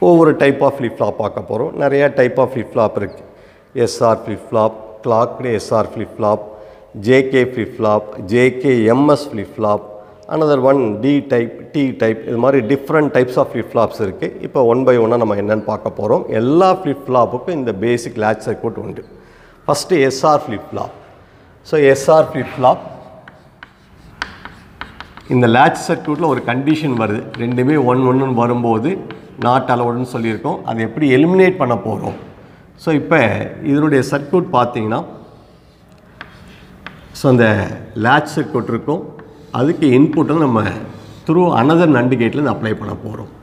ஒவ்வொரு type of flip flop பார்க்க போகிறோம் நிறையா டைப் ஆஃப் ஃப்ளிப் ஃப்ளாப் இருக்குது SR flip flop clocked SR flip flop JK flip flop JK MS flip flop another one T type T type இது மாதிரி different types of flip flops இருக்குது இப்போ one by ஒன்னாக நம்ம என்னென்னு பார்க்க போகிறோம் எல்லா ஃப்ளிப் ஃப்ளாப்புக்கும் இந்த பேசிக் லேட்ச் சர்க்யூட் உண்டு first SR flip flop so SR flip flop இந்த லேட்ச் சர்க்யூட்டில் ஒரு கண்டிஷன் வருது ரெண்டுமே ஒன் ஒன்று வரும்போது நாட் அலவுடுன்னு சொல்லியிருக்கோம் அதை எப்படி எலிமினேட் பண்ண போகிறோம் ஸோ இப்போ இதனுடைய சர்க்யூட் பார்த்தீங்கன்னா ஸோ அந்த லேட்ச் சர்க்யூட் இருக்கும் அதுக்கு இன்புட்டை நம்ம த்ரூ அனதர் நண்டு கேட்லேருந்து அப்ளை பண்ண போகிறோம்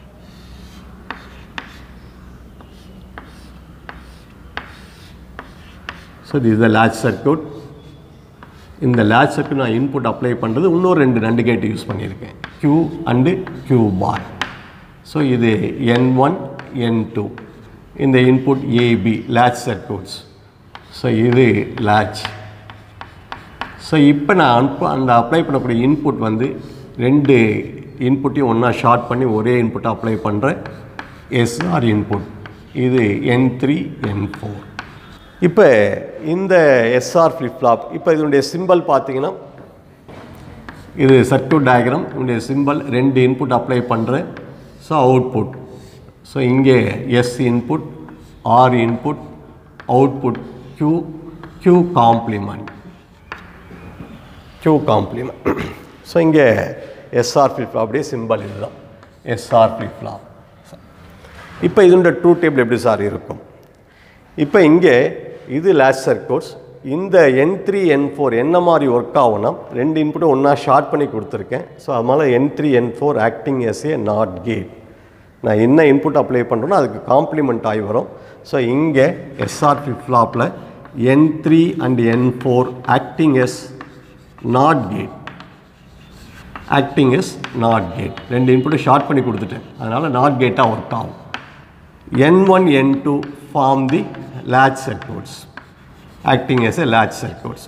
ஸோ இது இஸ் த லேட்ச் சர்க்யூட் இந்த லேட்ச் சர்க்யூட் நான் இன்புட் அப்ளை பண்ணுறது இன்னொரு ரெண்டு நண்டு கேட் யூஸ் பண்ணியிருக்கேன் Q and Q bar so இது என் ஒன் என் டூ இந்த இன்புட் ஏபி லேட்ச் சர்க்யூட்ஸ் ஸோ இது லேட்ச் ஸோ இப்போ நான் அனுப்ப அந்த அப்ளை பண்ணக்கூடிய இன்புட் வந்து ரெண்டு இன்புட்டையும் ஒன்றா ஷார்ட் பண்ணி ஒரே இன்புட்டை அப்ளை பண்ணுறேன் எஸ்ஆர் இன்புட் இது என் த்ரீ என் ஃபோர் இப்போ இந்த எஸ்ஆர் ஃப்ளிப் ஃப்ளாப் இப்போ இதனுடைய சிம்பல் பார்த்தீங்கன்னா இது சர்க்யூட் டயக்ராம் இதனுடைய சிம்பல் ரெண்டு இன்புட் அப்ளை பண்ணுறேன் ஸோ அவுட்புட் ஸோ இங்கே S input R input output Q Q complement Q complement so இங்கே எஸ்ஆர் ஃப்ளிப் ஃப்ளாப்டைய சிம்பல் இதுதான் எஸ்ஆர் ஃப்ளிப் ஃப்ளாப் இப்போ இதனுடைய ட்ரூ டேபிள் எப்படி சார் இருக்கும் இப்போ இங்கே இது லேட்ச் சர்க்யூட்ஸ் இந்த என் த்ரீ என் ஃபோர் என்ன மாதிரி ஒர்க் ஆகும்னா ரெண்டு இன்புட்டும் ஒன்றா ஷார்ட் பண்ணி கொடுத்துருக்கேன் ஸோ அதனால் N three N four acting as a not gate நான் என்ன இன்புட் அப்ளை பண்ணுறேனோ அதுக்கு காம்ப்ளிமெண்ட் ஆகி வரும் ஸோ இங்கே எஸ்ஆர் ஃபிப் ஃப்ளாப்பில் N three and N four acting as not gate acting as not gate ரெண்டு இன்புட்டும் ஷார்ட் பண்ணி கொடுத்துட்டேன் அதனால் நாட் கேட்டாக ஒர்க் ஆகும் N one N two form the latch circuits acting as a latch circuits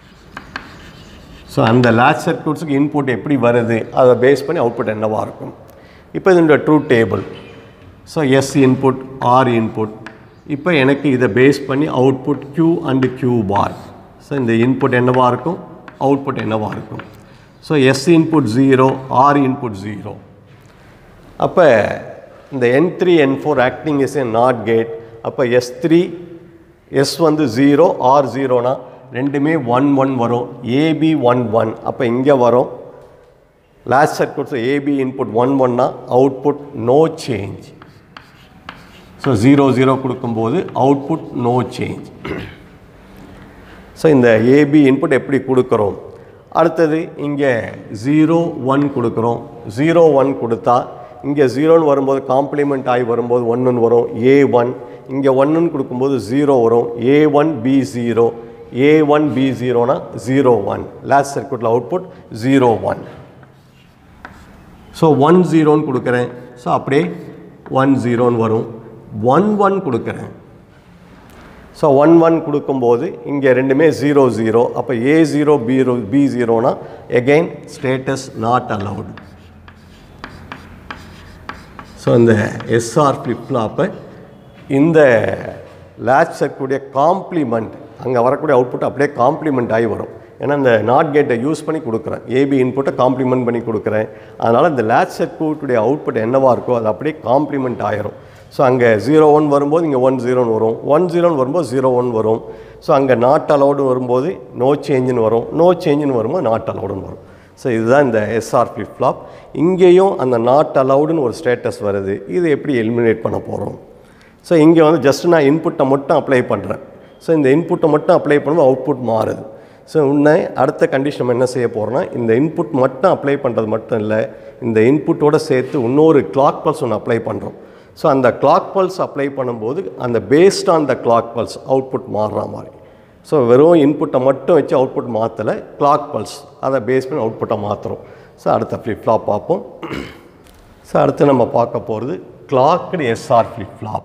so அந்த latch circuitsக்கு input எப்படி வருது அதை பேஸ் பண்ணி அவுட்புட் என்னவாக இருக்கும் இப்போ இதனுடைய truth table so S input R input இப்போ எனக்கு இதை பேஸ் பண்ணி output Q and Q bar so இந்த இன்புட் என்னவாக இருக்கும் அவுட்புட் என்னவாக இருக்கும் so S input zero R input zero அப்போ இந்த N three N four acting is a not gate அப்போ எஸ் த்ரீ எஸ் வந்து ஜீரோ ஆர் ஜீரோனா ரெண்டுமே ஒன் ஒன் வரும் ஏபி ஒன் ஒன் அப்போ இங்கே வரும் last circuits AB input one ஒன்னா output no change so zero zero கொடுக்கும்போது அவுட்புட் நோ சேஞ்ச் ஸோ இந்த ஏபி இன்புட் எப்படி கொடுக்குறோம் அடுத்தது இங்கே ஜீரோ ஒன் கொடுக்குறோம் ஜீரோ ஒன் கொடுத்தா இங்கே ஜீரோன்னு வரும்போது காம்ப்ளிமெண்ட் ஆகி வரும்போது ஒன்றுன்னு வரும் ஏ ஒன் இங்கே ஒன்றுன்னு கொடுக்கும்போது ஜீரோ வரும் A one B zero A one B ஜீரோனா ஜீரோ ஒன் லாஸ்ட் சர்க்யூட்டில் output zero one so one ஜீரோன்னு கொடுக்குறேன் ஸோ அப்படியே ஒன் ஜீரோன்னு வரும் ஒன் ஒன் கொடுக்குறேன் ஸோ ஒன் ஒன் கொடுக்கும்போது இங்கே ரெண்டுமே ஜீரோ ஜீரோ அப்போ ஏ ஜீரோ பி பி ஜீரோனா again status not allowed so இந்த எஸ்ஆர் ஃப்ளிப் ஃப்ளாப்பை இந்த லேட்ச் சர்க்குடைய காம்ப்ளிமெண்ட் அங்கே வரக்கூடிய அவுட்புட் அப்படியே காம்ப்ளிமெண்ட் ஆகி வரும் ஏன்னா இந்த நாட் கேட்டை யூஸ் பண்ணி கொடுக்குறேன் ஏபி இன்புட்டை காம்ப்ளிமெண்ட் பண்ணி கொடுக்குறேன் அதனால் இந்த லேட்ச் சர்க்யூட்டுடைய அவுட்புட் என்னவாக இருக்கோ அது அப்படியே காம்ப்ளிமெண்ட் ஆயிரும் ஸோ அங்கே ஜீரோ ஒன் வரும்போது இங்கே ஒன் ஜீரோன்னு வரும் ஒன் ஜீரோன்னு வரும்போது ஜீரோ ஒன் வரும் ஸோ அங்கே நாட் அலவுடு வரும்போது நோ சேஞ்சுன்னு வரும் நோ சேஞ்சுன்னு வரும்போது நாட் அலவுடுன்னு வரும் ஸோ இதுதான் இந்த எஸ்ஆர் ஃப்ளிப் ஃப்ளாப் இங்கேயும் அந்த நாட் அலவுடுன்னு ஒரு ஸ்டேட்டஸ் வருது இது எப்படி எலிமினேட் பண்ண போகிறோம் ஸோ இங்கே வந்து ஜஸ்ட் நான் இன்புட்டை மட்டும் அப்ளை பண்ணுறேன் ஸோ இந்த இன்புட்டை மட்டும் அப்ளை பண்ணும்போது அவுட்புட் மாறுது ஸோ உன்னை அடுத்த கண்டிஷன் நம்ம என்ன செய்ய போகிறோம்னா இந்த இன்புட் மட்டும் அப்ளை பண்ணுறது மட்டும் இல்லை இந்த இன்புட்டோடு சேர்த்து இன்னொரு கிளாக் பல்ஸ் ஒன்று அப்ளை பண்ணுறோம் ஸோ அந்த கிளாக் பல்ஸ் அப்ளை பண்ணும்போது அந்த based on the clock pulse output மாறுற மாதிரி ஸோ வெறும் இன்புட்டை மட்டும் வச்சு அவுட்புட் மாற்றலை கிளாக் பல்ஸ் அதை பேஸ் பண்ணி அவுட்புட்டை மாற்றுறோம் ஸோ அடுத்த ஃப்ளிப் ஃப்ளாப் பார்ப்போம் ஸோ அடுத்து நம்ம பார்க்க போகிறது கிளாக்டு எஸ்ஆர் ஃப்ளிப் ஃப்ளாப்